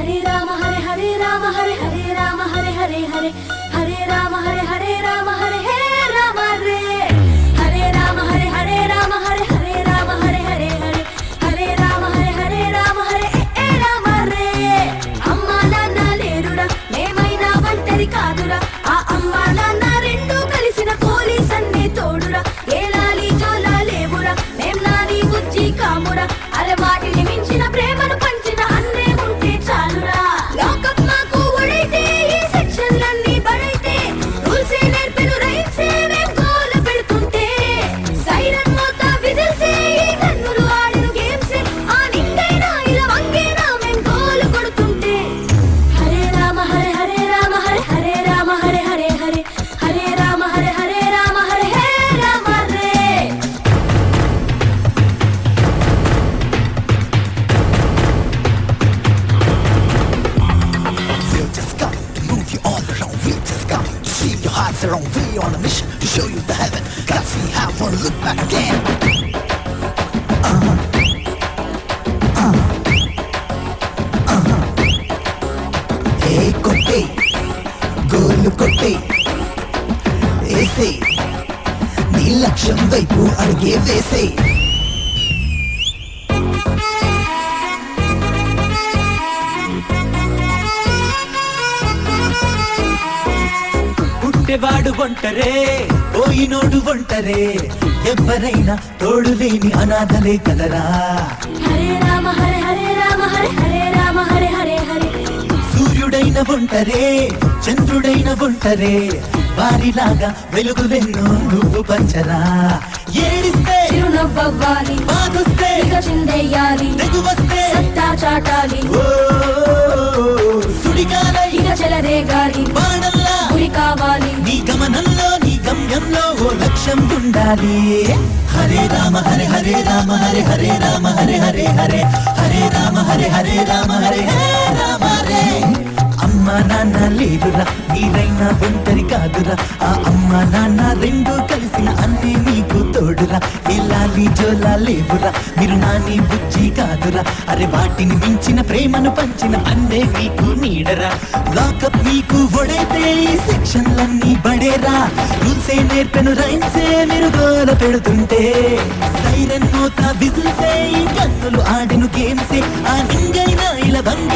హరే రామ హరే హరే రామ హరే హరే రామ హరే హరే హరే హరే రామ హరే హరే రామ హరే హే రామ రే హరే రామ హరే హరే రామ హరే హరే రామ హరే హరే హరే హరే రామ హరే హరే రామ హరే ఏ ఏ రామ రే అమ్మ నాన్న లేరురా మేమైనా ఒంటరి కాదురా ఆ అమ్మ నాన్న రెండు కలిసిన పోలీస్ అన్ని తోడురా ఏలాలి జోలా లేవురా మేం నాని బుజ్జి కామురా అరే వాటిని మించిన ప్రేమను పంచిన అన్నే ఉంటే చాలురా లోకం మాకు ఒడైతే ఈ సెక్షన్లన్నీ బడైతే రూల్సే నేర్పెను రైట్సే మేం గోల పెడుతుంటే సైరన్ మోత విజిల్సే ఈ కన్నులు ఆడిన గేమ్సే ఆ నిండైనా ఇలా వంగేనా మేం గోలు కొడుతుంటే హరే రామ హరే హరే రామ హరే హరే రామ హరే హరే హరే హరే రామ హరే హరే రామ హరే హే రామ రే We're just coming to move you all around. We're just coming to see your hearts around. We're on a mission to show you the heaven. God see how wanna look back again. ఏ కొట్టే గోలు కొట్టే ఏసే నీ లక్ష్యం వైపు అడిగే వేసే పుట్టేవాడు ఒంటరే పోయినోడు ఒంటరే ఎవరైనా తోడు లేని అనాథలే కదరా హరే రామ హరే హరే రామ హరే హరే రామ హరే హరే హరే సూర్యుడైన ఒంటరే చంద్రుడైన ఒంటరే వారిలాగా వెలుగులెన్నో నువ్వు పంచరా ఏడిస్తే చిరునవ్వాలి బాధొస్తే ఇక చిందెయ్యాలి తెగువస్తే సత్తా చాటాలి ఓ సుడిగాలై ఇక చెలరేగాలి బాణల్లా గురి కావాలి నీ గమనంలో నీ గమ్యంలో ఓ లక్ష్యం ఉండాలి హరే రామ హరే హరే రామ హరే హరే రామ హరే హరే హరే హరే రామ హరే హరే రామ హరే హే రామ రే అమ్మ నాన్న లేదురా నీరైనా ఒంటరి కాదురా ఆ అమ్మ నాన్న రెండు కలిసిన అన్నీ నీకు తోడురా ఎల్లాలి జోలా లేవురా మీరు నాని బుజ్జి కాదురా అరే వాటిని మించిన ప్రేమను పంచిన అన్నే మీకు నీడరా లాకప్ మీకు ఒడైతే ఈ సెక్షన్లన్నీ బడేరా రూల్సే నేర్పెను రైన్సే మీరు గోల పెడుతుంటే సైరన్ మోత విజిల్సే ఈ కన్నులు ఆడిను గేమ్సే ఆ నింగైనా ఇలా